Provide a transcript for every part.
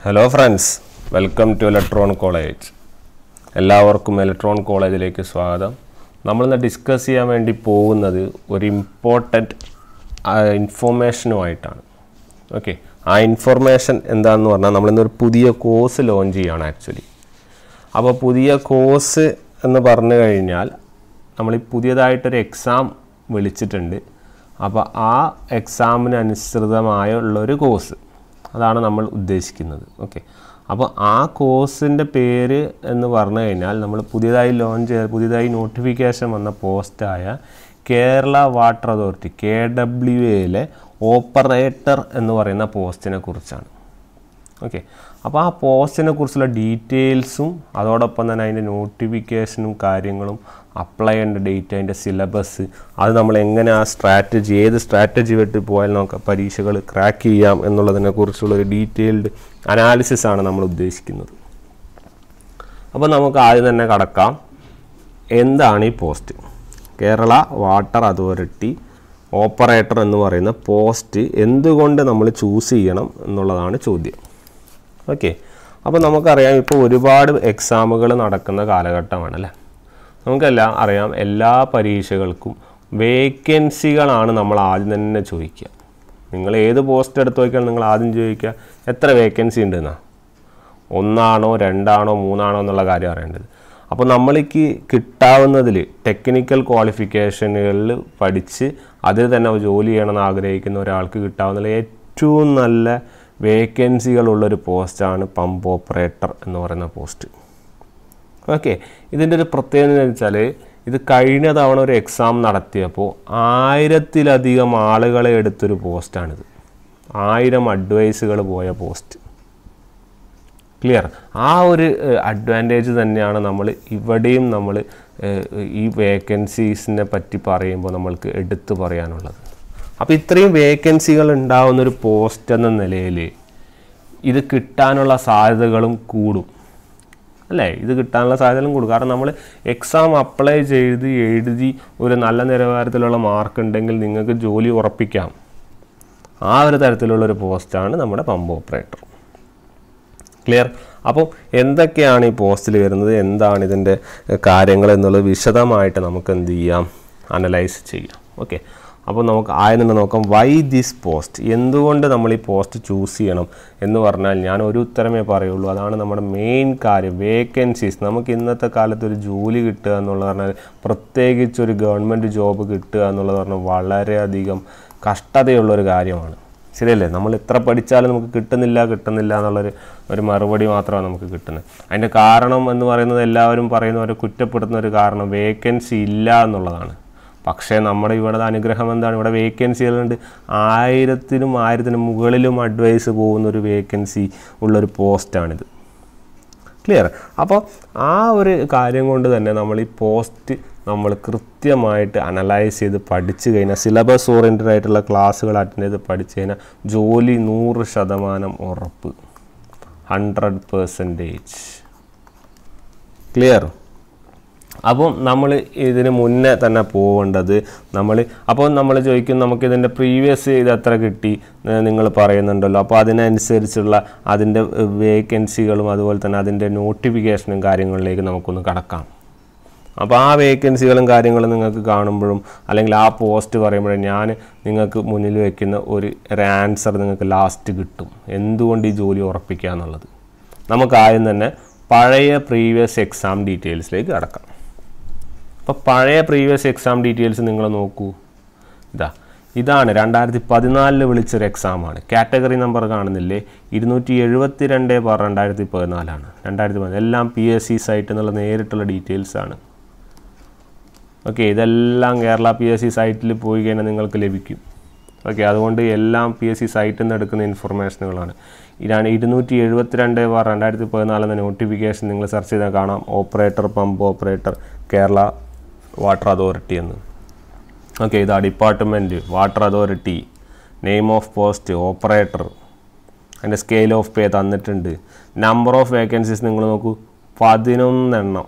hello friends welcome to Electron College എല്ലാവർക്കും Electron കോളേജിലേക്ക് സ്വാഗതം നമ്മളിന്ന് ഡിസ്കസ് ചെയ്യാൻ വേണ്ടി പോകുന്നത് ഒരു ഇമ്പോർട്ടൻറ്റ് ഇൻഫോർമേഷനുമായിട്ടാണ് ഓക്കെ ആ ഇൻഫർമേഷൻ എന്താണെന്ന് പറഞ്ഞാൽ നമ്മളിന്നൊരു പുതിയ കോഴ്സ് ലോഞ്ച് ചെയ്യുകയാണ് ആക്ച്വലി അപ്പോൾ പുതിയ കോഴ്സ് എന്ന് പറഞ്ഞു കഴിഞ്ഞാൽ നമ്മൾ ഈ പുതിയതായിട്ടൊരു എക്സാം വിളിച്ചിട്ടുണ്ട് അപ്പോൾ ആ എക്സാമിന് അനുസൃതമായുള്ളൊരു കോഴ്സ് അതാണ് നമ്മൾ ഉദ്ദേശിക്കുന്നത് ഓക്കെ അപ്പോൾ ആ കോഴ്സിൻ്റെ പേര് എന്ന് പറഞ്ഞു കഴിഞ്ഞാൽ നമ്മൾ പുതിയതായി ലോഞ്ച് ചെയ്ത പുതിയതായി നോട്ടിഫിക്കേഷൻ വന്ന പോസ്റ്റായ Kerala Water Authority K W എയിലെ ഓപ്പറേറ്റർ എന്ന് പറയുന്ന പോസ്റ്റിനെ കുറിച്ചാണ് ഓക്കെ അപ്പോൾ ആ പോസ്റ്റിനെ കുറിച്ചുള്ള ഡീറ്റെയിൽസും അതോടൊപ്പം തന്നെ അതിൻ്റെ നോട്ടിഫിക്കേഷനും കാര്യങ്ങളും അപ്ലൈ ചെയ്യേണ്ട ഡേറ്റ് അതിൻ്റെ സിലബസ് അത് നമ്മൾ എങ്ങനെ ആ സ്ട്രാറ്റജി ഏത് സ്ട്രാറ്റജി വെട്ടി പോയാൽ നമുക്ക് പരീക്ഷകൾ ക്രാക്ക് ചെയ്യാം എന്നുള്ളതിനെ കുറിച്ചുള്ളൊരു ഡീറ്റെയിൽഡ് അനാലിസിസ് ആണ് നമ്മൾ ഉദ്ദേശിക്കുന്നത് അപ്പോൾ നമുക്ക് ആദ്യം തന്നെ കടക്കാം എന്താണ് ഈ post Kerala Water Authority operator എന്ന് പറയുന്ന പോസ്റ്റ് എന്തുകൊണ്ട് നമ്മൾ ചൂസ് ചെയ്യണം എന്നുള്ളതാണ് ചോദ്യം ഓക്കെ അപ്പോൾ നമുക്കറിയാം ഇപ്പോൾ ഒരുപാട് എക്സാമുകൾ നടക്കുന്ന കാലഘട്ടമാണ് അല്ലേ നമുക്കെല്ലാം അറിയാം എല്ലാ പരീക്ഷകൾക്കും വേക്കൻസികളാണ് നമ്മൾ ആദ്യം തന്നെ ചോദിക്കുക നിങ്ങൾ ഏത് പോസ്റ്റ് എടുത്ത് നോക്കിയാൽ നിങ്ങൾ ആദ്യം ചോദിക്കുക എത്ര വേക്കൻസി ഉണ്ടെന്നാ ഒന്നാണോ രണ്ടാണോ മൂന്നാണോ എന്നുള്ള കാര്യം അറിയേണ്ടത് അപ്പോൾ നമ്മൾക്ക് കിട്ടാവുന്നതിൽ ടെക്നിക്കൽ ക്വാളിഫിക്കേഷനുകളിൽ പഠിച്ച് അതിൽ തന്നെ ജോലി ചെയ്യണമെന്ന് ആഗ്രഹിക്കുന്ന ഒരാൾക്ക് കിട്ടാവുന്നതിൽ ഏറ്റവും നല്ല വേക്കൻസികളുള്ളൊരു പോസ്റ്റാണ് പമ്പ് ഓപ്പറേറ്റർ എന്ന് പറയുന്ന പോസ്റ്റ് ഓക്കെ ഇതിൻ്റെ ഒരു പ്രത്യേകത എന്ന് വെച്ചാൽ ഇത് കഴിഞ്ഞ തവണ ഒരു എക്സാം നടത്തിയപ്പോൾ ആയിരത്തിലധികം ആളുകളെ എടുത്തൊരു പോസ്റ്റാണിത് ആയിരം അഡ്വൈസുകൾ പോയ പോസ്റ്റ് ക്ലിയർ ആ ഒരു അഡ്വാൻറ്റേജ് തന്നെയാണ് നമ്മൾ ഇവിടെയും നമ്മൾ ഈ വേക്കൻസീസിനെ പറ്റി പറയുമ്പോൾ നമ്മൾക്ക് എടുത്തു പറയാനുള്ളത് അപ്പോൾ ഇത്രയും വേക്കൻസികൾ ഉണ്ടാവുന്ന ഒരു പോസ്റ്റ് എന്ന നിലയിൽ ഇത് കിട്ടാനുള്ള സാധ്യതകളും കൂടും അല്ലേ ഇത് കിട്ടാനുള്ള സാധ്യതകളും കൂടും കാരണം നമ്മൾ എക്സാം അപ്ലൈ ചെയ്ത് എഴുതി ഒരു നല്ല നിലവാരത്തിലുള്ള മാർക്ക് ഉണ്ടെങ്കിൽ നിങ്ങൾക്ക് ജോലി ഉറപ്പിക്കാം ആ ഒരു തരത്തിലുള്ള ഒരു പോസ്റ്റാണ് നമ്മുടെ പമ്പ് ഓപ്പറേറ്റർ ക്ലിയർ അപ്പോൾ എന്തൊക്കെയാണ് ഈ പോസ്റ്റിൽ വരുന്നത് എന്താണ് ഇതിൻ്റെ കാര്യങ്ങൾ എന്നുള്ളത് വിശദമായിട്ട് നമുക്ക് എന്ത് ചെയ്യാം അനലൈസ് ചെയ്യാം ഓക്കെ അപ്പോൾ നമുക്ക് ആദ്യം തന്നെ നോക്കാം വൈ ദിസ് പോസ്റ്റ് എന്തുകൊണ്ട് നമ്മൾ ഈ പോസ്റ്റ് ചൂസ് ചെയ്യണം എന്ന് പറഞ്ഞാൽ ഞാൻ ഒരു ഉത്തരമേ പറയുള്ളൂ അതാണ് നമ്മുടെ മെയിൻ കാര്യം വേക്കൻസീസ് നമുക്ക് ഇന്നത്തെ കാലത്ത് ഒരു ജോലി കിട്ടുക എന്നുള്ളത് പറഞ്ഞാൽ പ്രത്യേകിച്ച് ഒരു ഗവൺമെൻറ് ജോബ് കിട്ടുക എന്നുള്ളത് പറഞ്ഞാൽ വളരെയധികം കഷ്ടതയുള്ളൊരു കാര്യമാണ് ശരിയല്ലേ നമ്മൾ എത്ര പഠിച്ചാലും നമുക്ക് കിട്ടുന്നില്ല കിട്ടുന്നില്ല എന്നുള്ളൊരു ഒരു മറുപടി മാത്രമാണ് നമുക്ക് കിട്ടുന്നത് അതിൻ്റെ കാരണം എന്ന് പറയുന്നത് എല്ലാവരും പറയുന്ന ഒരു കുറ്റപ്പെടുത്തുന്ന ഒരു കാരണം വേക്കൻസി ഇല്ല എന്നുള്ളതാണ് പക്ഷേ നമ്മുടെ ഇവിടെ അനുഗ്രഹം എന്താണ് ഇവിടെ വേക്കൻസികളുണ്ട് ആയിരത്തിനും ആയിരത്തിനും മുകളിലും അഡ്വൈസ് പോകുന്ന ഒരു വേക്കൻസി ഉള്ളൊരു പോസ്റ്റാണിത് ക്ലിയർ അപ്പോൾ ആ ഒരു കാര്യം കൊണ്ട് തന്നെ നമ്മൾ ഈ പോസ്റ്റ് നമ്മൾ കൃത്യമായിട്ട് അനലൈസ് ചെയ്ത് പഠിച്ചു കഴിഞ്ഞാൽ സിലബസ് ഓറിയൻറ്റഡ് ആയിട്ടുള്ള ക്ലാസ്സുകൾ അറ്റൻഡ് ചെയ്ത് പഠിച്ചു കഴിഞ്ഞാൽ ജോലി നൂറ് ശതമാനം ഉറപ്പ് ഹൺഡ്രഡ് പേഴ്സൻറ്റേജ് ക്ലിയർ അപ്പം നമ്മൾ ഇതിന് മുന്നേ തന്നെ പോവേണ്ടത് നമ്മൾ അപ്പോൾ നമ്മൾ ചോദിക്കും നമുക്ക് ഇതിൻ്റെ പ്രീവിയസ് ഇത് എത്ര കിട്ടി നിങ്ങൾ പറയുന്നുണ്ടല്ലോ അപ്പോൾ അതിനനുസരിച്ചുള്ള അതിൻ്റെ വേക്കൻസികളും അതുപോലെ തന്നെ അതിൻ്റെ നോട്ടിഫിക്കേഷനും കാര്യങ്ങളിലേക്ക് നമുക്കൊന്ന് കടക്കാം അപ്പോൾ ആ വേക്കൻസികളും കാര്യങ്ങളും നിങ്ങൾക്ക് കാണുമ്പോഴും അല്ലെങ്കിൽ ആ പോസ്റ്റ് പറയുമ്പോഴും ഞാൻ നിങ്ങൾക്ക് മുന്നിൽ വയ്ക്കുന്ന ഒരു ഒരു ആൻസർ നിങ്ങൾക്ക് ലാസ്റ്റ് കിട്ടും എന്തുകൊണ്ട് ഈ ജോലി ഉറപ്പിക്കുക എന്നുള്ളത് നമുക്ക് ആദ്യം തന്നെ പഴയ പ്രീവിയസ് എക്സാം ഡീറ്റെയിൽസിലേക്ക് കടക്കാം അപ്പോൾ പഴയ പ്രീവിയസ് എക്സാം ഡീറ്റെയിൽസ് നിങ്ങൾ നോക്കൂ ഇതാ ഇതാണ് രണ്ടായിരത്തി പതിനാലിൽ വിളിച്ചൊരു എക്സാമാണ് കാറ്റഗറി നമ്പർ കാണുന്നില്ലേ ഇരുന്നൂറ്റി എഴുപത്തി രണ്ട് ബാർ രണ്ടായിരത്തി പതിനാലാണ് രണ്ടായിരത്തി പതിനാല് എല്ലാം പി എസ് സി സൈറ്റ് എന്നുള്ള നേരിട്ടുള്ള ഡീറ്റെയിൽസ് ആണ് ഓക്കെ ഇതെല്ലാം കേരള പി എസ് സി സൈറ്റിൽ പോയി കഴിഞ്ഞാൽ നിങ്ങൾക്ക് ലഭിക്കും ഓക്കെ അതുകൊണ്ട് എല്ലാം പി എസ് സി സൈറ്റിൽ നിന്ന് എടുക്കുന്ന ഇൻഫർമേഷനുകളാണ് ഇതാണ് ഇരുന്നൂറ്റി എഴുപത്തിരണ്ട് ബാർ രണ്ടായിരത്തി പതിനാല് എന്ന നോട്ടിഫിക്കേഷൻ നിങ്ങൾ സെർച്ച് ചെയ്താൽ കാണാം operator pump operator Kerala Water Authority എന്ന് ഓക്കെ ഇതാ department Water Authority name of post operator അതിൻ്റെ സ്കെയിൽ ഓഫ് പേ തന്നിട്ടുണ്ട് നമ്പർ ഓഫ് വേക്കൻസീസ് നിങ്ങൾ നോക്കൂ പതിനൊന്നെണ്ണം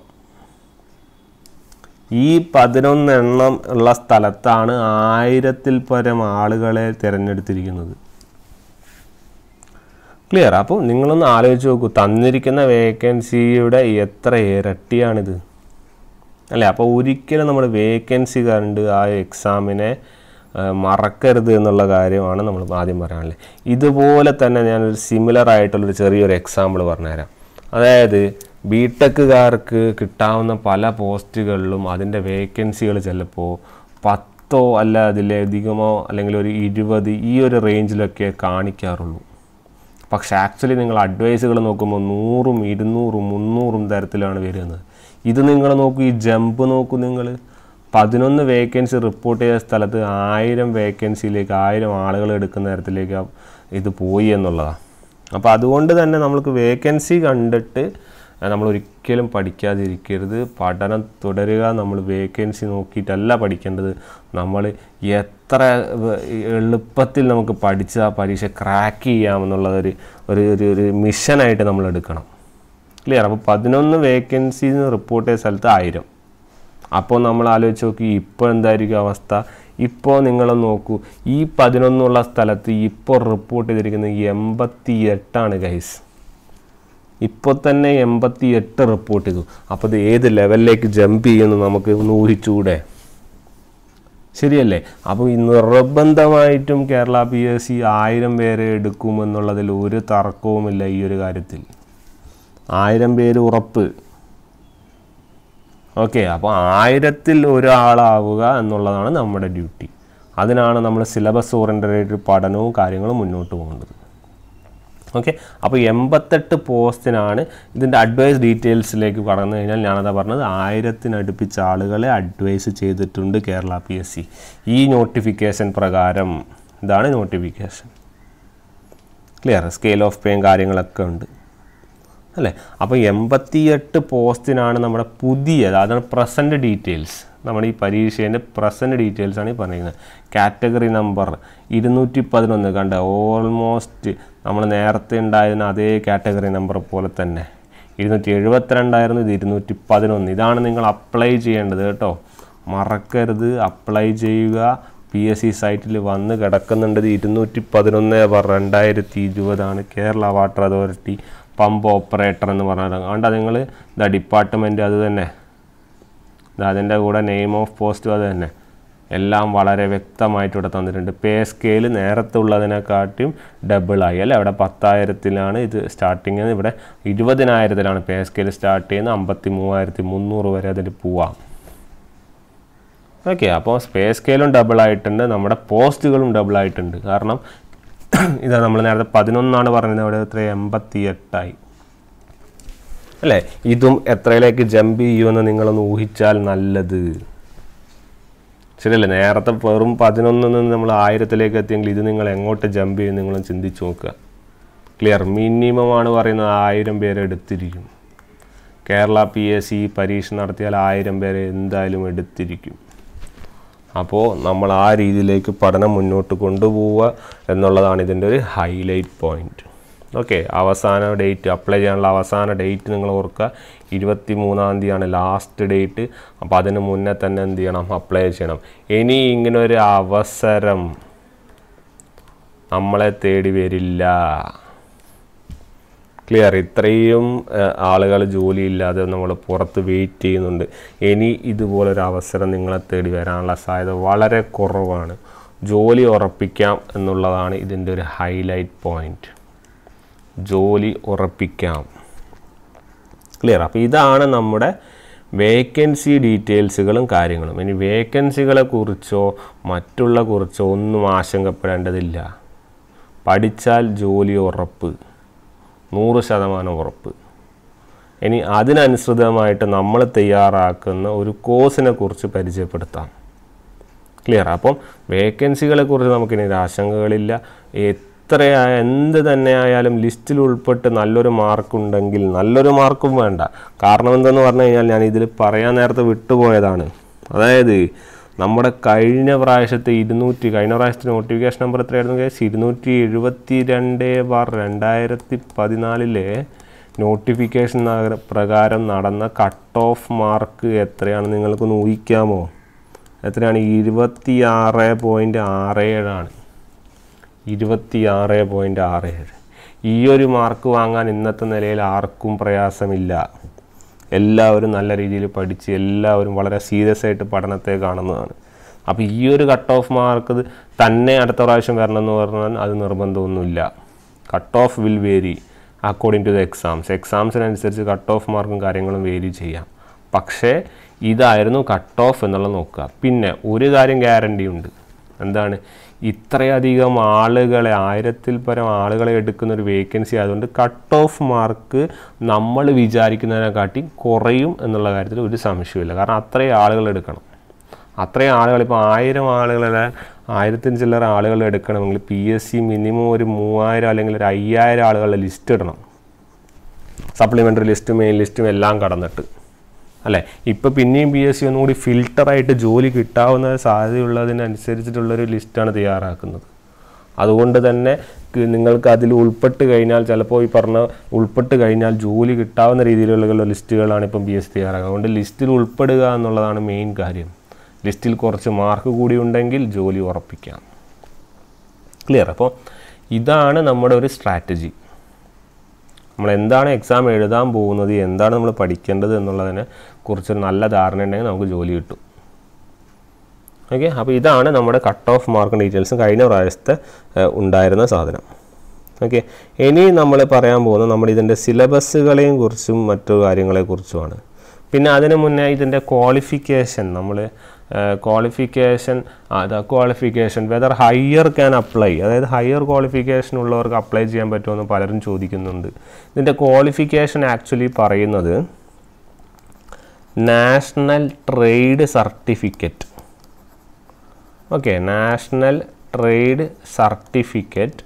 ഈ പതിനൊന്നെണ്ണം ഉള്ള സ്ഥലത്താണ് ആയിരത്തിൽ പരം ആളുകളെ തിരഞ്ഞെടുത്തിരിക്കുന്നത് ക്ലിയർ അപ്പോൾ നിങ്ങളൊന്ന് ആലോചിച്ച് നോക്കൂ തന്നിരിക്കുന്ന വേക്കൻസിയുടെ എത്ര ഇരട്ടിയാണിത് അല്ലേ അപ്പോൾ ഒരിക്കലും നമ്മൾ വേക്കൻസി കണ്ട് ആ എക്സാമിനെ ആ, മറക്കരുത് എന്നുള്ള കാര്യമാണ് നമ്മൾ ആദ്യം പറയാനുള്ളത് ഇതുപോലെ തന്നെ ഞാനൊരു സിമിലർ ആയിട്ടുള്ളൊരു ചെറിയൊരു എക്സാമ്പിൾ പറഞ്ഞുതരാം അതായത് ബി ടെക്കുകാർക്ക് കിട്ടാവുന്ന പല പോസ്റ്റുകളിലും അതിൻ്റെ വേക്കൻസികൾ ചിലപ്പോൾ പത്തോ അല്ല അതിലധികമോ അല്ലെങ്കിൽ ഒരു ഇരുപത് ഈ ഒരു റേഞ്ചിലൊക്കെ കാണിക്കാറുള്ളൂ പക്ഷേ ആക്ച്വലി നിങ്ങൾ അഡ്വൈസുകൾ നോക്കുമ്പോൾ നൂറും ഇരുന്നൂറും മുന്നൂറും തരത്തിലാണ് വരുന്നത് ഇത് നിങ്ങൾ നോക്കൂ ഈ ജമ്പ് നോക്കൂ നിങ്ങൾ പതിനൊന്ന് വേക്കൻസി റിപ്പോർട്ട് ചെയ്ത സ്ഥലത്ത് ആയിരം വേക്കൻസിയിലേക്ക് ആയിരം ആളുകൾ എടുക്കുന്ന തരത്തിലേക്ക് ആ ഇത് പോയി എന്നുള്ളതാണ് അപ്പോൾ അതുകൊണ്ട് തന്നെ നമ്മൾക്ക് വേക്കൻസി കണ്ടിട്ട് നമ്മൾ ഒരിക്കലും പഠിക്കാതിരിക്കരുത് പഠനം തുടരുക നമ്മൾ വേക്കൻസി നോക്കിയിട്ടല്ല പഠിക്കേണ്ടത് നമ്മൾ എത്ര വ- എളുപ്പത്തിൽ നമുക്ക് പഠിച്ച് ആ പരീക്ഷ ക്രാക്ക് ചെയ്യാമെന്നുള്ളതൊരു ഒരു ഒരു ഒരു മിഷനായിട്ട് നമ്മൾ എടുക്കണം ക്ലിയർ അപ്പോൾ പതിനൊന്ന് വേക്കൻസി റിപ്പോർട്ട് ചെയ്ത സ്ഥലത്ത് ആയിരം അപ്പോൾ നമ്മൾ ആലോചിച്ച് നോക്കി ഇപ്പോൾ എന്തായിരിക്കും അവസ്ഥ ഇപ്പോൾ നിങ്ങൾ നോക്കൂ ഈ പതിനൊന്നുള്ള സ്ഥലത്ത് ഇപ്പോൾ റിപ്പോർട്ട് ചെയ്തിരിക്കുന്നത് എൺപത്തി എട്ടാണ് ഗൈസ് ഇപ്പോൾ തന്നെ എൺപത്തി എട്ട് റിപ്പോർട്ട് ചെയ്തു അപ്പോൾ ഇത് ഏത് ലെവലിലേക്ക് ജമ്പ് ചെയ്യുമെന്ന് നമുക്ക് ഒന്ന് ഊഹിച്ചൂടെ ശരിയല്ലേ അപ്പോൾ ഈ നിർബന്ധമായിട്ടും കേരള പി എസ് സി ആയിരം പേരെ എടുക്കുമെന്നുള്ളതിൽ ഒരു തർക്കവുമില്ല ഈ ഒരു കാര്യത്തിൽ ആയിരം പേര് ഉറപ്പ് ഓക്കെ അപ്പോൾ ആയിരത്തിൽ ഒരാളാവുക എന്നുള്ളതാണ് നമ്മുടെ ഡ്യൂട്ടി അതിനാണ് നമ്മൾ സിലബസ് ഓറിയൻറ്റഡ് പഠനവും കാര്യങ്ങളും മുന്നോട്ട് പോകേണ്ടത് ഓക്കെ അപ്പോൾ എൺപത്തെട്ട് പോസ്റ്റിനാണ് ഇതിൻ്റെ അഡ്വൈസ് ഡീറ്റെയിൽസിലേക്ക് കടന്നു കഴിഞ്ഞാൽ ഞാനതാ പറഞ്ഞത് ആയിരത്തിനടുപ്പിച്ച ആളുകളെ അഡ്വൈസ് ചെയ്തിട്ടുണ്ട് കേരള പി എസ് സി ഈ നോട്ടിഫിക്കേഷൻ പ്രകാരം ഇതാണ് നോട്ടിഫിക്കേഷൻ ക്ലിയർ സ്കെയിൽ ഓഫ് പേയും കാര്യങ്ങളൊക്കെ ഉണ്ട് അല്ലേ അപ്പോൾ എൺപത്തിയെട്ട് പോസ്റ്റിനാണ് നമ്മുടെ പുതിയ അതാണ് പ്രസൻറ്റ് ഡീറ്റെയിൽസ് നമ്മുടെ ഈ പരീക്ഷേൻ്റെ പ്രസൻറ്റ് ഡീറ്റെയിൽസ് ആണ് ഈ പറഞ്ഞിരിക്കുന്നത് കാറ്റഗറി നമ്പർ ഇരുന്നൂറ്റി പതിനൊന്ന് കണ്ട ഓൾമോസ്റ്റ് നമ്മൾ നേരത്തെ ഉണ്ടായിരുന്ന അതേ കാറ്റഗറി നമ്പർ പോലെ തന്നെ ഇരുന്നൂറ്റി എഴുപത്തിരണ്ടായിരുന്നു ഇത് ഇരുന്നൂറ്റി പതിനൊന്ന് ഇതാണ് നിങ്ങൾ അപ്ലൈ ചെയ്യേണ്ടത് കേട്ടോ മറക്കരുത് അപ്ലൈ ചെയ്യുക പി എസ് സി സൈറ്റിൽ വന്ന് കിടക്കുന്നുണ്ട് ഇത് ഇരുന്നൂറ്റി പതിനൊന്ന് ബാർ രണ്ടായിരത്തി ഇരുപതാണ് Kerala Water Authority pump operator എന്ന് പറഞ്ഞാൽ കണ്ട നിങ്ങൾ ഇതാ ഡിപ്പാർട്ട്മെൻറ്റ് അത് തന്നെ ഇത് അതിൻ്റെ കൂടെ നെയിം ഓഫ് പോസ്റ്റും അത് തന്നെ എല്ലാം വളരെ വ്യക്തമായിട്ട് ഇവിടെ തന്നിട്ടുണ്ട് പേ സ്കെയിൽ നേരത്തെ ഉള്ളതിനെക്കാട്ടിയും ഡബിളായി അല്ലേ അവിടെ പത്തായിരത്തിലാണ് ഇത് സ്റ്റാർട്ടിങ് ഇവിടെ ഇരുപതിനായിരത്തിലാണ് പേ സ്കെയിൽ സ്റ്റാർട്ട് ചെയ്യുന്നത് അമ്പത്തി മൂവായിരത്തി മുന്നൂറ് വരെ അതിൽ പോവാം ഓക്കെ അപ്പോൾ പേ സ്കെയിലും ഡബിൾ ആയിട്ടുണ്ട് നമ്മുടെ പോസ്റ്റുകളും ഡബിൾ ആയിട്ടുണ്ട് കാരണം ഇതാ നമ്മൾ നേരത്തെ പതിനൊന്നാണ് പറഞ്ഞത് അവിടെ എത്ര എൺപത്തി എട്ടായി അല്ലേ ഇതും എത്രയിലേക്ക് ജമ്പ് ചെയ്യുമെന്ന് നിങ്ങളൊന്ന് ഊഹിച്ചാൽ നല്ലത് ശരിയല്ലേ നേരത്തെ വെറും പതിനൊന്നിൽ നിന്ന് നമ്മൾ ആയിരത്തിലേക്ക് എത്തിയെങ്കിൽ ഇത് നിങ്ങൾ എങ്ങോട്ട് ജമ്പ് ചെയ്യും നിങ്ങളൊന്ന് ചിന്തിച്ച് നോക്കുക ക്ലിയർ മിനിമമാണ് പറയുന്നത് ആയിരം പേരെ എടുത്തിരിക്കും കേരള പി എസ് സി പരീക്ഷ നടത്തിയാൽ ആയിരം പേരെ എന്തായാലും എടുത്തിരിക്കും അപ്പോൾ നമ്മൾ ആ രീതിയിലേക്ക് പഠനം മുന്നോട്ട് കൊണ്ടുപോവുക എന്നുള്ളതാണ് ഇതിൻ്റെ ഒരു ഹൈലൈറ്റ് പോയിന്റ് ഓക്കെ അവസാന ഡേറ്റ് അപ്ലൈ ചെയ്യാനുള്ള അവസാന ഡേറ്റ് നിങ്ങൾ ഓർക്കുക ഇരുപത്തി മൂന്നാം തീയതിയാണ് ലാസ്റ്റ് ഡേറ്റ് അപ്പോൾ അതിന് മുന്നേ തന്നെ എന്ത് ചെയ്യണം അപ്ലൈ ചെയ്യണം ഇനി ഇങ്ങനെ ഒരു അവസരം നമ്മളെ തേടി വരില്ല ക്ലിയർ ഇത്രയും ആളുകൾ ജോലിയില്ലാതെ നമ്മൾ പുറത്ത് വെയിറ്റ് ചെയ്യുന്നുണ്ട് ഇനി ഇതുപോലൊരു അവസരം നിങ്ങളെ തേടി വരാനുള്ള സാധ്യത വളരെ കുറവാണ് ജോലി ഉറപ്പിക്കാം എന്നുള്ളതാണ് ഇതിൻ്റെ ഒരു ഹൈലൈറ്റ് പോയിന്റ് ജോലി ഉറപ്പിക്കാം ക്ലിയർ അപ്പോൾ ഇതാണ് നമ്മുടെ വേക്കൻസി ഡീറ്റെയിൽസുകളും കാര്യങ്ങളും ഇനി വേക്കൻസികളെ കുറിച്ചോ മറ്റുള്ള കുറിച്ചോ ഒന്നും ആശങ്കപ്പെടേണ്ടതില്ല പഠിച്ചാൽ ജോലി ഉറപ്പ് നൂറ് ശതമാനം ഉറപ്പ് ഇനി അതിനനുസൃതമായിട്ട് നമ്മൾ തയ്യാറാക്കുന്ന ഒരു കോഴ്സിനെ കുറിച്ച് പരിചയപ്പെടുത്താം ക്ലിയർ അപ്പം വേക്കൻസികളെ കുറിച്ച് നമുക്കിനി ആശങ്കകളില്ല എത്രയായ എന്ത് തന്നെ ആയാലും ലിസ്റ്റിൽ ഉൾപ്പെട്ട് നല്ലൊരു മാർക്കുണ്ടെങ്കിൽ നല്ലൊരു മാർക്കും വേണ്ട കാരണം എന്തെന്ന് പറഞ്ഞു കഴിഞ്ഞാൽ ഞാൻ ഇതിൽ പറയാൻ നേരത്തെ വിട്ടുപോയതാണ് അതായത് നമ്മുടെ കഴിഞ്ഞ പ്രാവശ്യത്തെ ഇരുന്നൂറ്റി കഴിഞ്ഞ പ്രാവശ്യത്തെ നോട്ടിഫിക്കേഷൻ നമ്പർ എത്രയായിരുന്നു കേസ് ഇരുന്നൂറ്റി എഴുപത്തി രണ്ട് ബാർ രണ്ടായിരത്തി പതിനാലിലെ നോട്ടിഫിക്കേഷൻ നഗര- പ്രകാരം നടന്ന കട്ട് ഓഫ് മാർക്ക് എത്രയാണ് നിങ്ങൾക്കൊന്ന് ഊഹിക്കാമോ എത്രയാണ് ഇരുപത്തി ആറ് പോയിൻറ്റ് ആറ് ഏഴാണ് ഇരുപത്തി ആറ് പോയിൻറ്റ് ആറ് ഏഴ് ഈ ഒരു മാർക്ക് വാങ്ങാൻ ഇന്നത്തെ നിലയിൽ ആർക്കും പ്രയാസമില്ല എല്ലാവരും നല്ല രീതിയിൽ പഠിച്ച് എല്ലാവരും വളരെ സീരിയസ് ആയിട്ട് പഠനത്തെ കാണുന്നതാണ് അപ്പോൾ ഈ ഒരു കട്ട് ഓഫ് മാർക്ക് തന്നെ അടുത്ത പ്രാവശ്യം വരണമെന്ന് പറഞ്ഞാൽ അത് നിർബന്ധമൊന്നുമില്ല cut off will vary according to the exams എക്സാംസിനനുസരിച്ച് കട്ട് ഓഫ് മാർക്കും കാര്യങ്ങളും വേരി ചെയ്യാം പക്ഷേ ഇതായിരുന്നു കട്ട് ഓഫ് എന്നുള്ളത് നോക്കുക പിന്നെ ഒരു കാര്യം ഗ്യാരണ്ടി ഉണ്ട് എന്താണ് ഇത്രയധികം ആളുകളെ ആയിരത്തിൽ പരം ആളുകളെ എടുക്കുന്ന ഒരു വേക്കൻസി ആയതുകൊണ്ട് കട്ട് ഓഫ് മാർക്ക് നമ്മൾ വിചാരിക്കുന്നതിനെക്കാട്ടി കുറയും എന്നുള്ള കാര്യത്തിൽ ഒരു സംശയമില്ല കാരണം അത്രയും ആളുകൾ എടുക്കണം അത്രയും ആളുകൾ ഇപ്പോൾ ആയിരം ആളുകളെ ആയിരത്തിന് ചില്ലറ ആളുകൾ എടുക്കണമെങ്കിൽ പി എസ് സി മിനിമം ഒരു മൂവായിരം അല്ലെങ്കിൽ ഒരു അയ്യായിരം ആളുകളുടെ ലിസ്റ്റ് ഇടണം സപ്ലിമെൻ്ററി ലിസ്റ്റും മെയിൻ ലിസ്റ്റും എല്ലാം കടന്നിട്ട് അല്ലേ ഇപ്പോൾ പിന്നെയും പി എസ് സി ഒന്നുകൂടി ഫിൽട്ടറായിട്ട് ജോലി കിട്ടാവുന്ന സാധ്യതയുള്ളതിനനുസരിച്ചിട്ടുള്ളൊരു ലിസ്റ്റാണ് തയ്യാറാക്കുന്നത് അതുകൊണ്ട് തന്നെ ക്ക് നിങ്ങൾക്ക് അതിൽ ഉൾപ്പെട്ട് കഴിഞ്ഞാൽ ചിലപ്പോൾ ഈ പറഞ്ഞ ഉൾപ്പെട്ട് കഴിഞ്ഞാൽ ജോലി കിട്ടാവുന്ന രീതിയിലുള്ള ലിസ്റ്റുകളാണ് ഇപ്പം പി എസ് സി തയ്യാറാക്കുക അതുകൊണ്ട് ലിസ്റ്റിൽ ഉൾപ്പെടുക എന്നുള്ളതാണ് മെയിൻ കാര്യം ലിസ്റ്റിൽ കുറച്ച് മാർക്ക് കൂടി ഉണ്ടെങ്കിൽ ജോലി ഉറപ്പിക്കാം ക്ലിയർ അപ്പോൾ ഇതാണ് നമ്മുടെ ഒരു സ്ട്രാറ്റജി നമ്മൾ എന്താണ് എക്സാം എഴുതാൻ പോകുന്നത് എന്താണ് നമ്മൾ പഠിക്കേണ്ടത് എന്നുള്ളതിനെ കുറിച്ചൊരു നല്ല ധാരണ ഉണ്ടെങ്കിൽ നമുക്ക് ജോലി കിട്ടും ഓക്കെ അപ്പോൾ ഇതാണ് നമ്മുടെ കട്ട് ഓഫ് മാർക്ക് ഡീറ്റെയിൽസും കഴിഞ്ഞ പ്രാവശ്യത്തെ ഏഹ്, ഉണ്ടായിരുന്ന സാധനം ഓക്കെ ഇനി നമ്മൾ പറയാൻ പോകുന്നത് നമ്മുടെ ഇതിൻ്റെ സിലബസുകളെയും കുറിച്ചും മറ്റു കാര്യങ്ങളെക്കുറിച്ചുമാണ് പിന്നെ അതിന് മുന്നേ ഇതിൻ്റെ ക്വാളിഫിക്കേഷൻ നമ്മൾ ക്വാളിഫിക്കേഷൻ അത് qualification whether higher can apply അതായത് ഹയർ ക്വാളിഫിക്കേഷൻ ഉള്ളവർക്ക് അപ്ലൈ ചെയ്യാൻ പറ്റുമെന്ന് പലരും ചോദിക്കുന്നുണ്ട് ഇതിൻ്റെ ക്വാളിഫിക്കേഷൻ ആക്ച്വലി പറയുന്നത് national trade certificate okay national trade certificate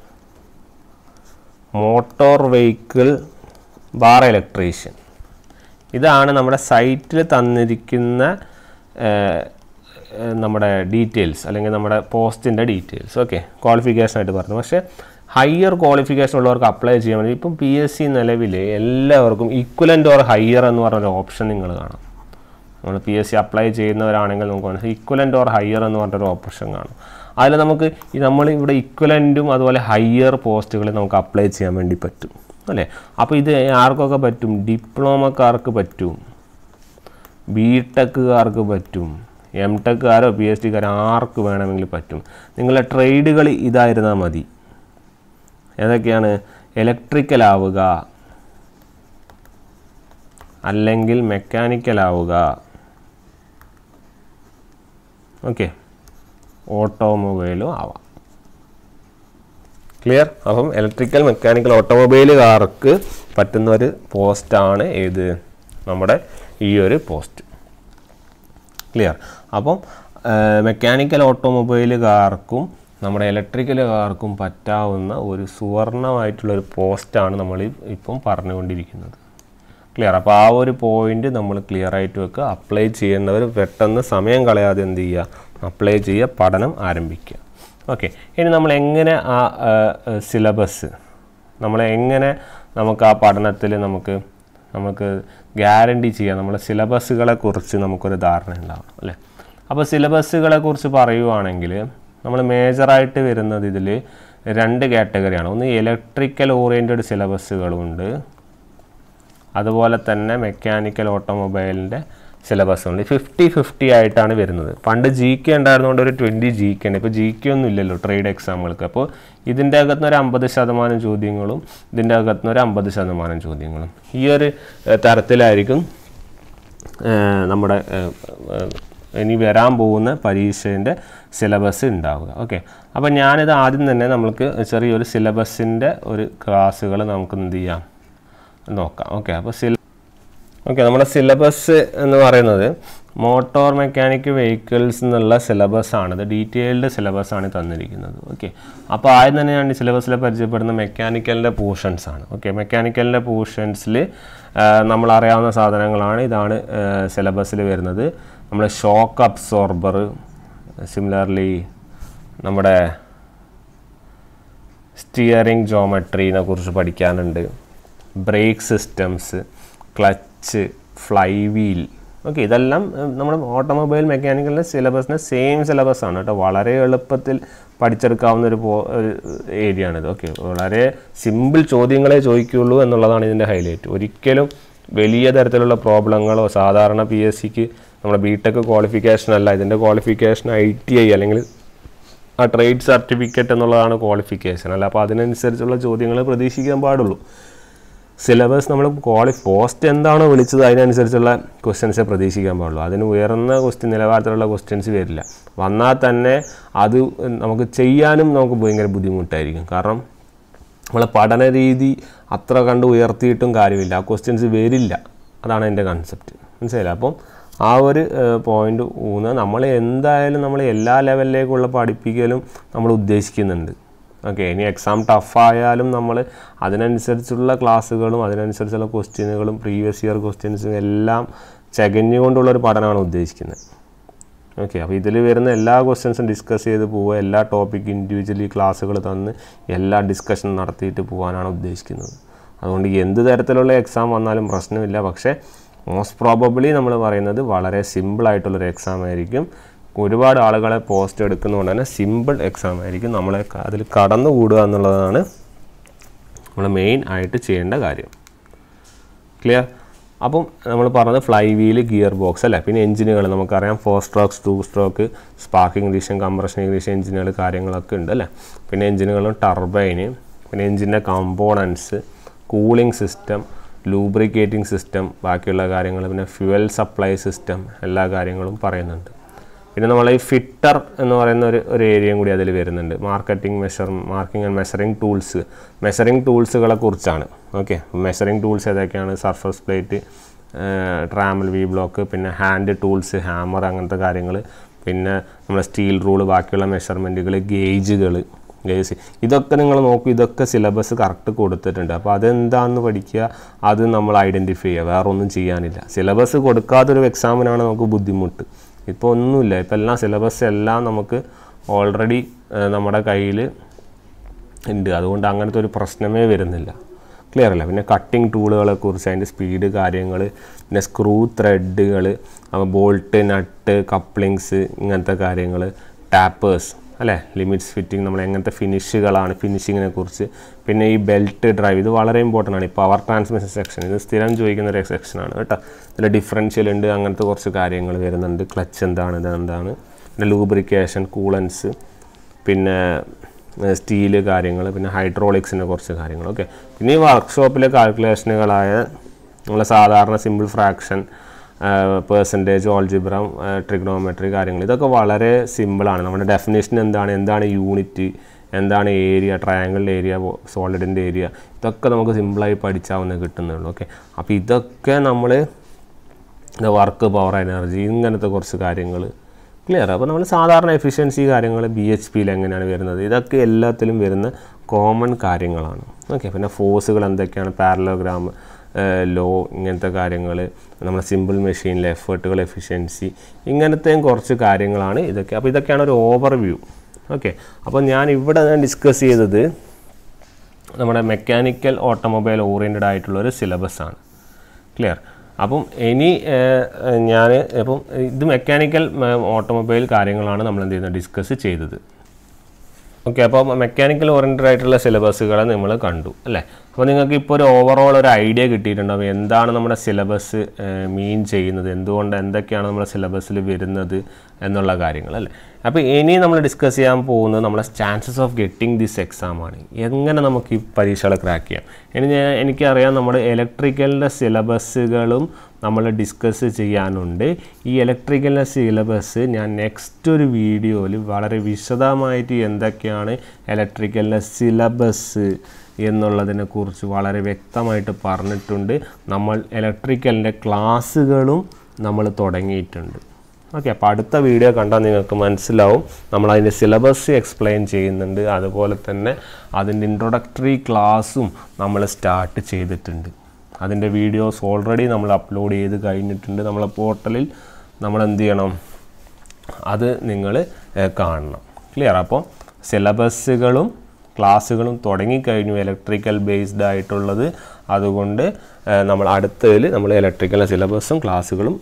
motor vehicle bar electrician ഇതാണ് നമ്മുടെ സൈറ്റിൽ തന്നിരിക്കുന്ന ഏഹ്, ഏഹ്, നമ്മുടെ ഡീറ്റെയിൽസ് അല്ലെങ്കിൽ നമ്മുടെ പോസ്റ്റിൻ്റെ ഡീറ്റെയിൽസ് ഓക്കെ ക്വാളിഫിക്കേഷനായിട്ട് പറഞ്ഞു പക്ഷേ ഹയർ ക്വാളിഫിക്കേഷൻ ഉള്ളവർക്ക് അപ്ലൈ ചെയ്യാൻ വേണ്ടി ഇപ്പം പി എസ് സി നിലവിൽ എല്ലാവർക്കും ഈക്വലൻ്റ് ഓർ ഹയർ എന്ന് പറഞ്ഞൊരു ഓപ്ഷൻ നിങ്ങൾ കാണാം നമ്മൾ പി എസ് സി അപ്ലൈ ചെയ്യുന്നവരാണെങ്കിൽ നമുക്ക് മനസ്സിലായി ഇക്വലൻ്റ് ഓർ ഹയർ എന്ന് പറഞ്ഞൊരു ഓപ്ഷൻ കാണും അതിൽ നമുക്ക് ഈ നമ്മൾ ഇവിടെ ഇക്വലൻറ്റും അതുപോലെ ഹയർ പോസ്റ്റുകൾ നമുക്ക് അപ്ലൈ ചെയ്യാൻ വേണ്ടി പറ്റും അല്ലേ അപ്പോൾ ഇത് ആർക്കൊക്കെ പറ്റും ഡിപ്ലോമക്കാർക്ക് പറ്റും ബി ടെക്കുകാർക്ക് പറ്റും എം ടെക്കുകാരോ പി എച്ച് ഡിക്കാരോ ആർക്ക് വേണമെങ്കിലും പറ്റും നിങ്ങളുടെ ട്രേഡുകൾ ഇതായിരുന്നാൽ മതി ഏതൊക്കെയാണ് ഇലക്ട്രിക്കൽ ആവുക അല്ലെങ്കിൽ മെക്കാനിക്കൽ ആവുക ഓക്കെ ഓട്ടോമൊബൈലും ആവാം ക്ലിയർ അപ്പം ഇലക്ട്രിക്കൽ മെക്കാനിക്കൽ ഓട്ടോമൊബൈലുകാർക്ക് പറ്റുന്ന ഒരു പോസ്റ്റാണ് ഏത് നമ്മുടെ ഈ ഒരു പോസ്റ്റ് ക്ലിയർ അപ്പം മെക്കാനിക്കൽ ഓട്ടോമൊബൈലുകാർക്കും നമ്മുടെ ഇലക്ട്രിക്കലുകാർക്കും പറ്റാവുന്ന ഒരു സുവർണമായിട്ടുള്ളൊരു പോസ്റ്റാണ് നമ്മൾ ഈ- ഇപ്പം പറഞ്ഞുകൊണ്ടിരിക്കുന്നത് ക്ലിയർ അപ്പോൾ ആ ഒരു പോയിന്റ് നമ്മൾ ക്ലിയർ ആയിട്ട് വെക്കുക അപ്ലൈ ചെയ്യേണ്ടവർ പെട്ടെന്ന് സമയം കളയാതെ എന്ത് ചെയ്യുക അപ്ലൈ ചെയ്യുക പഠനം ആരംഭിക്കുക ഓക്കെ ഇനി നമ്മൾ എങ്ങനെ ആ സിലബസ് നമ്മൾ എങ്ങനെ നമുക്ക് ആ പഠനത്തിൽ നമുക്ക് നമുക്ക് ഗ്യാരണ്ടി ചെയ്യാം നമ്മുടെ സിലബസുകളെ കുറിച്ച് നമുക്കൊരു ധാരണ ഉണ്ടാവണം അല്ലേ അപ്പോൾ സിലബസുകളെ കുറിച്ച് പറയുവാണെങ്കിൽ നമ്മൾ മേജറായിട്ട് വരുന്നത് ഇതിൽ രണ്ട് കാറ്റഗറിയാണ് ഒന്ന് ഇലക്ട്രിക്കൽ ഓറിയൻറ്റഡ് സിലബസുകളുണ്ട് അതുപോലെ തന്നെ മെക്കാനിക്കൽ ഓട്ടോമൊബൈലിൻ്റെ സിലബസ് ഉണ്ട് ഫിഫ്റ്റി ഫിഫ്റ്റി ആയിട്ടാണ് വരുന്നത് പണ്ട് ജി കെ ഉണ്ടായിരുന്നുകൊണ്ട് ഒരു ട്വൻറ്റി ജി കെ ഉണ്ട് ഇപ്പോൾ ജി കെ ഒന്നും ഇല്ലല്ലോ ട്രേഡ് എക്സാമുകൾക്ക് അപ്പോൾ ഇതിൻ്റെ അകത്തുനിന്ന് ഒരു അമ്പത് ശതമാനം ചോദ്യങ്ങളും ഇതിൻ്റെ അകത്തുനിന്ന് ഒരു അമ്പത് ശതമാനം ചോദ്യങ്ങളും ഈ ഒരു ഏഹ്, തരത്തിലായിരിക്കും ഏഹ്, നമ്മുടെ ഏഹ്, ഏഹ്, ഇനി വരാൻ പോകുന്ന പരീക്ഷേൻ്റെ സിലബസ് ഉണ്ടാവുക ഓക്കെ അപ്പോൾ ഞാനിത് ആദ്യം തന്നെ നമുക്ക് ചെറിയൊരു സിലബസിൻ്റെ ഒരു ക്ലാസ്സുകൾ നമുക്ക് എന്ത് ചെയ്യാം നോക്കാം ഓക്കെ അപ്പോൾ സില ഓക്കെ നമ്മുടെ സിലബസ് എന്ന് പറയുന്നത് മോട്ടോർ മെക്കാനിക് വെഹിക്കിൾസ് എന്നുള്ള സിലബസ് ആണ് ഇത് ഡീറ്റെയിൽഡ് സിലബസ് ആണ് തന്നിരിക്കുന്നത് ഓക്കെ അപ്പോൾ ആദ്യം തന്നെ ഞാൻ ഈ സിലബസിൽ പരിചയപ്പെടുന്ന മെക്കാനിക്കലിൻ്റെ പോർഷൻസ് ആണ് ഓക്കെ മെക്കാനിക്കലിൻ്റെ പോർഷൻസിൽ നമ്മൾ അറിയാവുന്ന സാധനങ്ങളാണ് ഇതാണ് സിലബസിൽ വരുന്നത് നമ്മൾ ഷോക്ക് അബ്സോർബർ സിമിലർലി നമ്മുടെ സ്റ്റിയറിംഗ് ജോമെട്രീനെ കുറിച്ച് പഠിക്കാനുണ്ട് brake systems clutch flywheel okay ഇതെല്ലാം ഏഹ്, നമ്മുടെ ഓട്ടോമൊബൈൽ മെക്കാനിക്കലിൻ്റെ സിലബസിൻ്റെ സെയിം സിലബസ് ആണ് കേട്ടോ വളരെ എളുപ്പത്തിൽ പഠിച്ചെടുക്കാവുന്ന ഒരു പോ ഒരു ഏരിയ ആണിത് ഓക്കെ വളരെ സിമ്പിൾ ചോദ്യങ്ങളെ ചോദിക്കുകയുള്ളൂ എന്നുള്ളതാണ് ഇതിൻ്റെ ഹൈലൈറ്റ് ഒരിക്കലും വലിയ തരത്തിലുള്ള പ്രോബ്ലങ്ങളോ സാധാരണ പി എസ് സിക്ക് നമ്മുടെ ബി ടെക് ക്വാളിഫിക്കേഷൻ അല്ല ഇതിൻ്റെ ക്വാളിഫിക്കേഷൻ ഐ ടി ഐ അല്ലെങ്കിൽ ആ ട്രേഡ് സർട്ടിഫിക്കറ്റ് എന്നുള്ളതാണ് ക്വാളിഫിക്കേഷൻ അല്ല അപ്പോൾ അതിനനുസരിച്ചുള്ള ചോദ്യങ്ങൾ പ്രതീക്ഷിക്കാൻ പാടുള്ളൂ സിലബസ് നമ്മൾ ക്വാളി പോസ്റ്റ് എന്താണോ വിളിച്ചത് അതിനനുസരിച്ചുള്ള ക്വസ്റ്റ്യൻസേ പ്രതീക്ഷിക്കാൻ പാടുള്ളൂ അതിന് ഉയർന്ന ക്വസ്റ്റ്യൻ നിലവാരത്തിലുള്ള ക്വസ്റ്റ്യൻസ് വരില്ല വന്നാൽ തന്നെ അത് നമുക്ക് ചെയ്യാനും നമുക്ക് ഭയങ്കര ബുദ്ധിമുട്ടായിരിക്കും കാരണം നമ്മളെ പഠന രീതി അത്ര കണ്ട് ഉയർത്തിയിട്ടും കാര്യമില്ല ആ ക്വസ്റ്റ്യൻസ് വരില്ല അതാണ് എൻ്റെ കൺസെപ്റ്റ് മനസ്സിലായില്ല അപ്പം ആ ഒരു പോയിന്റ് ഊന്ന് നമ്മൾ എന്തായാലും നമ്മൾ എല്ലാ ലെവലിലേക്കുള്ള പഠിപ്പിക്കലും നമ്മൾ ഉദ്ദേശിക്കുന്നുണ്ട് ഓക്കെ ഇനി എക്സാം ടഫായാലും നമ്മൾ അതിനനുസരിച്ചുള്ള ക്ലാസ്സുകളും അതിനനുസരിച്ചുള്ള ക്വസ്റ്റ്യനുകളും പ്രീവിയസ് ഇയർ ക്വസ്റ്റ്യൻസും എല്ലാം ചകഞ്ഞുകൊണ്ടുള്ള ഒരു പഠനമാണ് ഉദ്ദേശിക്കുന്നത് ഓക്കെ അപ്പോൾ ഇതിൽ വരുന്ന എല്ലാ ക്വസ്റ്റ്യൻസും ഡിസ്കസ് ചെയ്ത് പോവുക എല്ലാ ടോപ്പിക് ഇൻഡിവിജ്വലി ക്ലാസ്സുകൾ തന്ന് എല്ലാ ഡിസ്കഷൻ നടത്തിയിട്ട് പോകാനാണ് ഉദ്ദേശിക്കുന്നത് അതുകൊണ്ട് എന്ത് തരത്തിലുള്ള എക്സാം വന്നാലും പ്രശ്നമില്ല പക്ഷേ മോസ്റ്റ് പ്രോബബ്ലി നമ്മൾ പറയുന്നത് വളരെ സിമ്പിളായിട്ടുള്ളൊരു എക്സാം ആയിരിക്കും ഒരുപാട് ആളുകളെ പോസ്റ്റ് എടുക്കുന്നതുകൊണ്ട് തന്നെ സിമ്പിൾ എക്സാം ആയിരിക്കും നമ്മളെ ക- അതിൽ കടന്നുകൂടുക എന്നുള്ളതാണ് നമ്മൾ മെയിൻ ആയിട്ട് ചെയ്യേണ്ട കാര്യം ക്ലിയർ അപ്പം നമ്മൾ പറഞ്ഞത് ഫ്ലൈ വീല് ഗിയർ ബോക്സ് അല്ലേ പിന്നെ എഞ്ചിനുകൾ നമുക്കറിയാം four strokes two stroke sparking ignition compression ignition എഞ്ചിനുകൾ കാര്യങ്ങളൊക്കെ ഉണ്ട് അല്ലേ പിന്നെ എഞ്ചിനുകളും ടർബൈന് പിന്നെ എഞ്ചിൻ്റെ components cooling system lubricating system ബാക്കിയുള്ള കാര്യങ്ങൾ പിന്നെ ഫ്യുവൽ സപ്ലൈ സിസ്റ്റം എല്ലാ കാര്യങ്ങളും പറയുന്നുണ്ട് പിന്നെ നമ്മൾ ഈ ഫിറ്റർ എന്ന് പറയുന്ന ഒരു ഒരു ഏരിയയും കൂടി അതിൽ വരുന്നുണ്ട് marketing measure marking and measuring tools measuring ടൂൾസുകളെ കുറിച്ചാണ് ഓക്കെ മെഷറിംഗ് ടൂൾസ് ഏതൊക്കെയാണ് surface plate trammel V block പിന്നെ ഹാൻഡ് ടൂൾസ് ഹാമർ അങ്ങനത്തെ കാര്യങ്ങൾ പിന്നെ നമ്മുടെ സ്റ്റീൽ റൂള് ബാക്കിയുള്ള മെഷർമെൻറ്റുകൾ ഗേജുകൾ ഗേജ് ഇതൊക്കെ നിങ്ങൾ നോക്കൂ ഇതൊക്കെ സിലബസ് കറക്റ്റ് കൊടുത്തിട്ടുണ്ട് അപ്പോൾ അതെന്താണെന്ന് പഠിക്കുക അത് നമ്മൾ ഐഡൻറ്റിഫൈ ചെയ്യുക വേറെ ഒന്നും ചെയ്യാനില്ല സിലബസ് കൊടുക്കാത്തൊരു എക്സാമിനാണ് നമുക്ക് ബുദ്ധിമുട്ട് ഇപ്പോൾ ഒന്നുമില്ല ഇപ്പോൾ എല്ലാം സിലബസ് എല്ലാം നമുക്ക് ഓൾറെഡി നമ്മുടെ കയ്യിൽ ഉണ്ട് അതുകൊണ്ട് അങ്ങനത്തെ ഒരു പ്രശ്നമേ വരുന്നില്ല ക്ലിയർ അല്ല പിന്നെ കട്ടിംഗ് ടൂളുകളെ കുറിച്ച് അതിൻ്റെ സ്പീഡ് കാര്യങ്ങൾ പിന്നെ സ്ക്രൂ ത്രെഡുകൾ ബോൾട്ട് നട്ട് കപ്ലിങ്സ് ഇങ്ങനത്തെ കാര്യങ്ങൾ ടാപ്പേഴ്സ് അല്ലേ ലിമിറ്റ്സ് ഫിറ്റിംഗ് നമ്മൾ എങ്ങനത്തെ ഫിനിഷുകളാണ് ഫിനിഷിങ്ങിനെ കുറിച്ച് പിന്നെ ഈ ബെൽറ്റ് ഡ്രൈവ് ഇത് വളരെ ഇമ്പോർട്ടൻ്റ് ആണ് ഈ പവർ ട്രാൻസ്മിഷൻ സെക്ഷൻ ഇത് സ്ഥിരം ചോദിക്കുന്ന ഒരു സെക്ഷനാണ് കേട്ടോ ഇതിൽ ഡിഫറൻഷ്യൽ ഉണ്ട് അങ്ങനത്തെ കുറച്ച് കാര്യങ്ങൾ വരുന്നുണ്ട് ക്ലച്ച് എന്താണ് ഇത് എന്താണ് പിന്നെ ലൂബ്രിക്കേഷൻ കൂളൻസ് പിന്നെ സ്റ്റീല് കാര്യങ്ങൾ പിന്നെ ഹൈഡ്രോളിക്സിൻ്റെ കുറച്ച് കാര്യങ്ങൾ ഓക്കെ പിന്നെ ഈ വർക്ക്ഷോപ്പിലെ കാൽക്കുലേഷനുകളായ നമ്മളെ സാധാരണ simple fraction percentage algebra trigonometry കാര്യങ്ങൾ ഇതൊക്കെ വളരെ സിമ്പിളാണ് നമ്മുടെ ഡെഫിനേഷൻ എന്താണ് എന്താണ് യൂണിറ്റ് എന്താണ് ഏരിയ ട്രയാങ്കിളിൻ്റെ ഏരിയ സോളിഡിൻ്റെ ഏരിയ ഇതൊക്കെ നമുക്ക് സിമ്പിളായി പഠിച്ചാവുന്ന കിട്ടുന്നുള്ളൂ ഓക്കെ അപ്പോൾ ഇതൊക്കെ നമ്മൾ വർക്ക് പവർ എനർജി ഇങ്ങനത്തെ കുറച്ച് കാര്യങ്ങൾ ക്ലിയർ അപ്പോൾ നമ്മൾ സാധാരണ എഫിഷ്യൻസി കാര്യങ്ങൾ ബി എച്ച് പിയിൽ എങ്ങനെയാണ് വരുന്നത് ഇതൊക്കെ എല്ലാത്തിലും വരുന്ന കോമൺ കാര്യങ്ങളാണ് ഓക്കെ പിന്നെ ഫോഴ്സുകൾ എന്തൊക്കെയാണ് പാരലോഗ്രാം ലോ ഇങ്ങനത്തെ കാര്യങ്ങൾ നമ്മുടെ സിമ്പിൾ മെഷീനിലെ എഫേർട്ടുകൾ എഫിഷ്യൻസി ഇങ്ങനത്തെയും കുറച്ച് കാര്യങ്ങളാണ് ഇതൊക്കെ അപ്പോൾ ഇതൊക്കെയാണ് ഒരു ഓവർ വ്യൂ ഓക്കെ അപ്പോൾ ഞാൻ ഇവിടെ ഞാൻ ഡിസ്കസ് ചെയ്തത് നമ്മുടെ മെക്കാനിക്കൽ ഓട്ടോമൊബൈൽ ഓറിയൻറ്റഡ് ആയിട്ടുള്ള ഒരു സിലബസ് ആണ് ക്ലിയർ അപ്പം ഇനി ഞാൻ ഇപ്പം ഇത് മെക്കാനിക്കൽ ഓട്ടോമൊബൈൽ കാര്യങ്ങളാണ് നമ്മൾ എന്ത് ചെയ്യുന്നത് ഡിസ്കസ് ചെയ്തത് ഓക്കെ അപ്പോൾ മെക്കാനിക്കൽ ഓറിയൻറ്റഡ് ആയിട്ടുള്ള സിലബസുകൾ നമ്മൾ കണ്ടു അല്ലേ അപ്പോൾ നിങ്ങൾക്ക് ഇപ്പോൾ ഒരു ഓവറോൾ ഒരു ഐഡിയ കിട്ടിയിട്ടുണ്ടാവും എന്താണ് നമ്മുടെ സിലബസ് മീൻ ചെയ്യുന്നത് എന്തുകൊണ്ട് എന്തൊക്കെയാണ് നമ്മുടെ സിലബസിൽ വരുന്നത് എന്നുള്ള കാര്യങ്ങൾ അല്ലേ അപ്പോൾ ഇനി നമ്മൾ ഡിസ്കസ് ചെയ്യാൻ പോകുന്നത് നമ്മളെ chances of getting this exam ആണ് എങ്ങനെ നമുക്ക് ഈ പരീക്ഷകൾ ക്രാക്ക് ചെയ്യാം ഇനി ഞാൻ എനിക്കറിയാം നമ്മുടെ ഇലക്ട്രിക്കലിൻ്റെ സിലബസുകളും നമ്മൾ ഡിസ്കസ് ചെയ്യാനുണ്ട് ഈ ഇലക്ട്രിക്കലിൻ്റെ സിലബസ് ഞാൻ നെക്സ്റ്റ് ഒരു വീഡിയോയിൽ വളരെ വിശദമായിട്ട് എന്തൊക്കെയാണ് ഇലക്ട്രിക്കലിൻ്റെ സിലബസ് എന്നുള്ളതിനെ കുറിച്ച് വളരെ വ്യക്തമായിട്ട് പറഞ്ഞിട്ടുണ്ട് നമ്മൾ ഇലക്ട്രിക്കലിൻ്റെ ക്ലാസ്സുകളും നമ്മൾ തുടങ്ങിയിട്ടുണ്ട് ഓക്കെ അപ്പോൾ അടുത്ത വീഡിയോ കണ്ടാൽ നിങ്ങൾക്ക് മനസ്സിലാവും നമ്മൾ അതിൻ്റെ സിലബസ് എക്സ്പ്ലെയിൻ ചെയ്യുന്നുണ്ട് അതുപോലെ തന്നെ അതിൻ്റെ ഇൻട്രൊഡക്ടറി ക്ലാസ്സും നമ്മൾ സ്റ്റാർട്ട് ചെയ്തിട്ടുണ്ട് അതിൻ്റെ വീഡിയോസ് ഓൾറെഡി നമ്മൾ അപ്ലോഡ് ചെയ്ത് കഴിഞ്ഞിട്ടുണ്ട് നമ്മളെ പോർട്ടലിൽ നമ്മൾ എന്ത് ചെയ്യണം അത് നിങ്ങൾ കാണണം ക്ലിയർ അപ്പോൾ സിലബസുകളും ക്ലാസ്സുകളും തുടങ്ങിക്കഴിഞ്ഞു ഇലക്ട്രിക്കൽ ബേസ്ഡ് ആയിട്ടുള്ളത് അതുകൊണ്ട് ഏഹ്, നമ്മൾ അടുത്തതിൽ നമ്മൾ ഇലക്ട്രിക്കൽ സിലബസും ക്ലാസ്സുകളും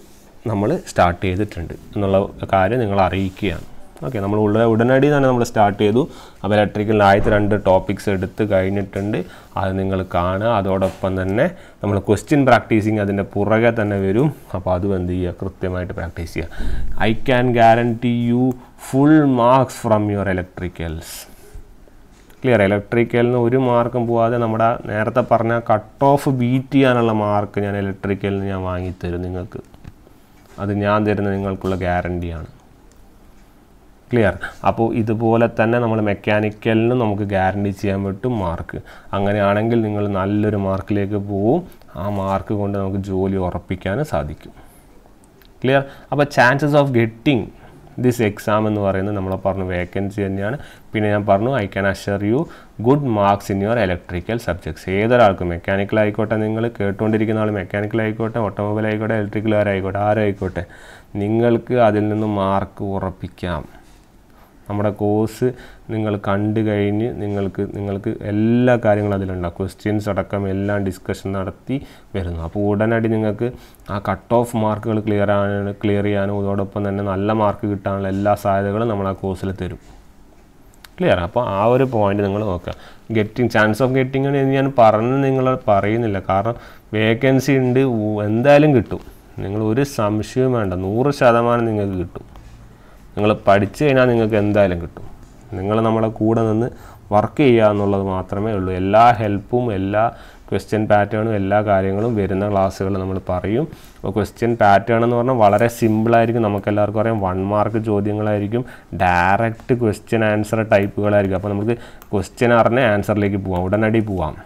നമ്മൾ സ്റ്റാർട്ട് ചെയ്തിട്ടുണ്ട് എന്നുള്ള കാര്യം നിങ്ങൾ അറിയിക്കുകയാണ് ഓക്കെ നമ്മൾ ഉള്ള ഉടനടി തന്നെ നമ്മൾ സ്റ്റാർട്ട് ചെയ്തു അപ്പോൾ ഇലക്ട്രിക്കൽ ആദ്യത്തെ രണ്ട് ടോപ്പിക്സ് എടുത്ത് കഴിഞ്ഞിട്ടുണ്ട് അത് നിങ്ങൾ കാണുക അതോടൊപ്പം തന്നെ നമ്മൾ ക്വസ്റ്റ്യൻ പ്രാക്ടീസിങ് അതിൻ്റെ പുറകെ തന്നെ വരും അപ്പോൾ അതും എന്ത് ചെയ്യുക കൃത്യമായിട്ട് പ്രാക്ടീസ് ചെയ്യുക I can guarantee you full marks from your electricals clear ഇലക്ട്രിക്കലിൽ നിന്ന് ഒരു മാർക്കും പോവാതെ നമ്മുടെ നേരത്തെ പറഞ്ഞ കട്ട് ഓഫ് ബീറ്റ് ചെയ്യാനുള്ള മാർക്ക് ഞാൻ ഇലക്ട്രിക്കലിൽ നിന്ന് ഞാൻ വാങ്ങിത്തരും നിങ്ങൾക്ക് അത് ഞാൻ തരുന്ന നിങ്ങൾക്കുള്ള ഗ്യാരണ്ടിയാണ് ക്ലിയർ അപ്പോൾ ഇതുപോലെ തന്നെ നമ്മൾ മെക്കാനിക്കലിനും നമുക്ക് ഗ്യാരണ്ടി ചെയ്യാൻ പറ്റും മാർക്ക് അങ്ങനെയാണെങ്കിൽ നിങ്ങൾ നല്ലൊരു മാർക്കിലേക്ക് പോവും ആ മാർക്ക് കൊണ്ട് നമുക്ക് ജോലി ഉറപ്പിക്കാനും സാധിക്കും ക്ലിയർ അപ്പോൾ chances of getting this exam എന്ന് പറയുന്നത് നമ്മൾ പറഞ്ഞു വേക്കൻസി തന്നെയാണ് പിന്നെ ഞാൻ പറഞ്ഞു I can assure you good marks in your electrical subjects ഏതൊരാൾക്കും മെക്കാനിക്കൽ ആയിക്കോട്ടെ നിങ്ങൾ കേട്ടുകൊണ്ടിരിക്കുന്ന ആൾ മെക്കാനിക്കൽ ആയിക്കോട്ടെ ഓട്ടോമൊബൈൽ ആയിക്കോട്ടെ ഇലക്ട്രിക്കലുകാരായിക്കോട്ടെ ആരായിക്കോട്ടെ നിങ്ങൾക്ക് അതിൽ നിന്ന് മാർക്ക് ഉറപ്പിക്കാം നമ്മുടെ കോഴ്സ് നിങ്ങൾ കണ്ടു കഴിഞ്ഞ് നിങ്ങൾക്ക് നിങ്ങൾക്ക് എല്ലാ കാര്യങ്ങളും അതിലുണ്ടാവും ക്വസ്റ്റ്യൻസ് അടക്കം എല്ലാം ഡിസ്കഷൻ നടത്തി വരുന്നു അപ്പോൾ ഉടനടി നിങ്ങൾക്ക് ആ കട്ട് ഓഫ് മാർക്കുകൾ ക്ലിയർ ആണ് ക്ലിയർ ചെയ്യാനും അതോടൊപ്പം തന്നെ നല്ല മാർക്ക് കിട്ടാനുള്ള എല്ലാ സാധ്യതകളും നമ്മൾ ആ കോഴ്സിൽ തരും ക്ലിയർ അപ്പോൾ ആ ഒരു പോയിന്റ് നിങ്ങൾ നോക്കുക ഗെറ്റിംഗ് ചാൻസ് ഓഫ് ഗെറ്റിംഗ് എന്ന് ഞാൻ പറഞ്ഞ് നിങ്ങൾ പറയുന്നില്ല കാരണം വേക്കൻസി ഉണ്ട് ഉ- എന്തായാലും കിട്ടും നിങ്ങൾ ഒരു സംശയവും വേണ്ട നൂറ് ശതമാനം നിങ്ങൾക്ക് കിട്ടും നിങ്ങൾ പഠിച്ചു കഴിഞ്ഞാൽ നിങ്ങൾക്ക് എന്തായാലും കിട്ടും നിങ്ങൾ നമ്മളെ കൂടെ നിന്ന് വർക്ക് ചെയ്യുക എന്നുള്ളത് മാത്രമേ ഉള്ളൂ എല്ലാ ഹെൽപ്പും എല്ലാ ക്വസ്റ്റ്യൻ പാറ്റേണും എല്ലാ കാര്യങ്ങളും വരുന്ന ക്ലാസ്സുകൾ നമ്മൾ പറയും അപ്പോൾ ക്വസ്റ്റ്യൻ പാറ്റേൺ എന്ന് പറഞ്ഞാൽ വളരെ സിമ്പിളായിരിക്കും നമുക്ക് എല്ലാവർക്കും അറിയാം വൺ മാർക്ക് ചോദ്യങ്ങളായിരിക്കും ഡയറക്റ്റ് ക്വസ്റ്റ്യൻ ആൻസർ ടൈപ്പുകളായിരിക്കും അപ്പോൾ നമുക്ക് ക്വസ്റ്റ്യൻ അറിഞ്ഞ ആൻസറിലേക്ക് പോവാം ഉടനടി പോവാം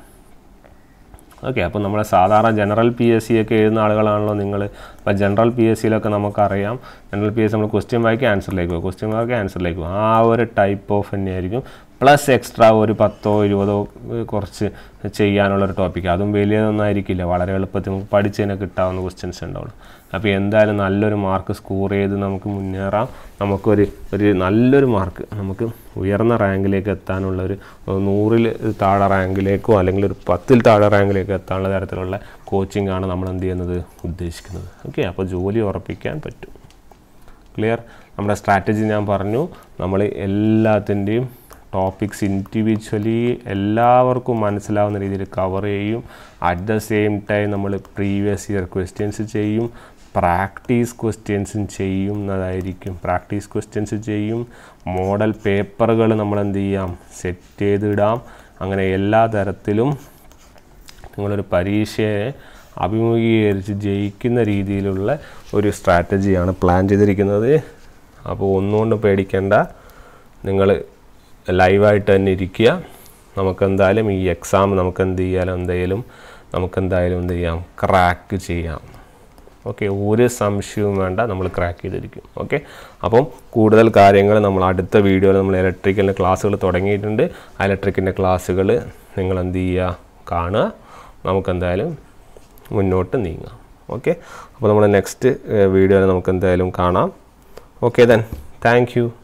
ഓക്കെ അപ്പോൾ നമ്മൾ സാധാരണ ജനറൽ പി എസ് സി ഒക്കെ എഴുതുന്ന ആളുകളാണല്ലോ നിങ്ങൾ അപ്പോൾ ജനറൽ പി എസ് സിയിലൊക്കെ നമുക്കറിയാം ജനറൽ പി എസ് സി നമ്മൾ ക്വസ്റ്റ്യൻ വായിക്കുക ആൻസറിലേക്ക് പോകും ക്വസ്റ്റ്യൻ വായിക്കുക ആൻസറിലേക്ക് പോകും ആ ഒരു ടൈപ്പ് ഓഫ് തന്നെയായിരിക്കും പ്ലസ് എക്സ്ട്രാ ഒരു പത്തോ ഇരുപതോ ഏഹ്, കുറച്ച് ചെയ്യാനുള്ളൊരു ടോപ്പിക് അതും വലിയതൊന്നും ആയിരിക്കില്ല വളരെ എളുപ്പത്തിൽ നമുക്ക് പഠിച്ചതിനെ കിട്ടാവുന്ന ക്വസ്റ്റ്യൻസ് ഉണ്ടാവുള്ളൂ അപ്പോൾ എന്തായാലും നല്ലൊരു മാർക്ക് സ്കോർ ചെയ്ത് നമുക്ക് മുന്നേറാം നമുക്കൊരു ഒരു നല്ലൊരു മാർക്ക് നമുക്ക് ഉയർന്ന റാങ്കിലേക്ക് എത്താനുള്ള ഒരു നൂറിൽ താഴെ റാങ്കിലേക്കോ അല്ലെങ്കിൽ ഒരു പത്തിൽ താഴെ റാങ്കിലേക്ക് എത്താനുള്ള തരത്തിലുള്ള കോച്ചിങ് ആണ് നമ്മൾ എന്ത് ചെയ്യുന്നത് ഉദ്ദേശിക്കുന്നത് ഓക്കെ അപ്പോൾ ജോലി ഉറപ്പിക്കാൻ പറ്റും ക്ലിയർ നമ്മുടെ സ്ട്രാറ്റജി ഞാൻ പറഞ്ഞു നമ്മൾ എല്ലാത്തിൻ്റെയും ടോപ്പിക്സ് ഇൻഡിവിജ്വലി എല്ലാവർക്കും മനസ്സിലാവുന്ന രീതിയിൽ കവർ ചെയ്യും അറ്റ് ദ സെയിം ടൈം നമ്മൾ പ്രീവിയസ് ഇയർ ക്വസ്റ്റ്യൻസ് ചെയ്യും പ്രാക്ടീസ് ക്വസ്റ്റ്യൻസും ചെയ്യുന്നതായിരിക്കും പ്രാക്ടീസ് ക്വസ്റ്റ്യൻസ് ചെയ്യും മോഡൽ പേപ്പറുകൾ നമ്മൾ എന്ത് ചെയ്യാം സെറ്റ് ചെയ്തിടാം അങ്ങനെ എല്ലാ തരത്തിലും നിങ്ങളൊരു പരീക്ഷയെ അഭിമുഖീകരിച്ച് ജയിക്കുന്ന രീതിയിലുള്ള ഒരു സ്ട്രാറ്റജിയാണ് പ്ലാൻ ചെയ്തിരിക്കുന്നത് അപ്പോൾ ഒന്നുകൊണ്ടും പേടിക്കേണ്ട നിങ്ങൾ ലൈവായിട്ട് തന്നെ ഇരിക്കുക നമുക്കെന്തായാലും ഈ എക്സാം നമുക്ക് എന്ത് ചെയ്യാലും എന്തായാലും നമുക്കെന്തായാലും എന്ത് ചെയ്യാം ക്രാക്ക് ചെയ്യാം ഓക്കെ ഒരു സംശയവും വേണ്ട നമ്മൾ ക്രാക്ക് ചെയ്തിരിക്കും ഓക്കെ അപ്പം കൂടുതൽ കാര്യങ്ങൾ നമ്മൾ അടുത്ത വീഡിയോയിൽ നമ്മൾ ഇലക്ട്രിക്കലിൻ്റെ ക്ലാസ്സുകൾ തുടങ്ങിയിട്ടുണ്ട് ആ ഇലക്ട്രിക്കിൻ്റെ ക്ലാസ്സുകൾ നിങ്ങൾ എന്ത് ചെയ്യുക കാണുക നമുക്കെന്തായാലും മുന്നോട്ട് നീങ്ങാം ഓക്കെ അപ്പോൾ നമ്മൾ നെക്സ്റ്റ് വീഡിയോയിൽ നമുക്ക് എന്തായാലും കാണാം ഓക്കെ ദെൻ താങ്ക് യു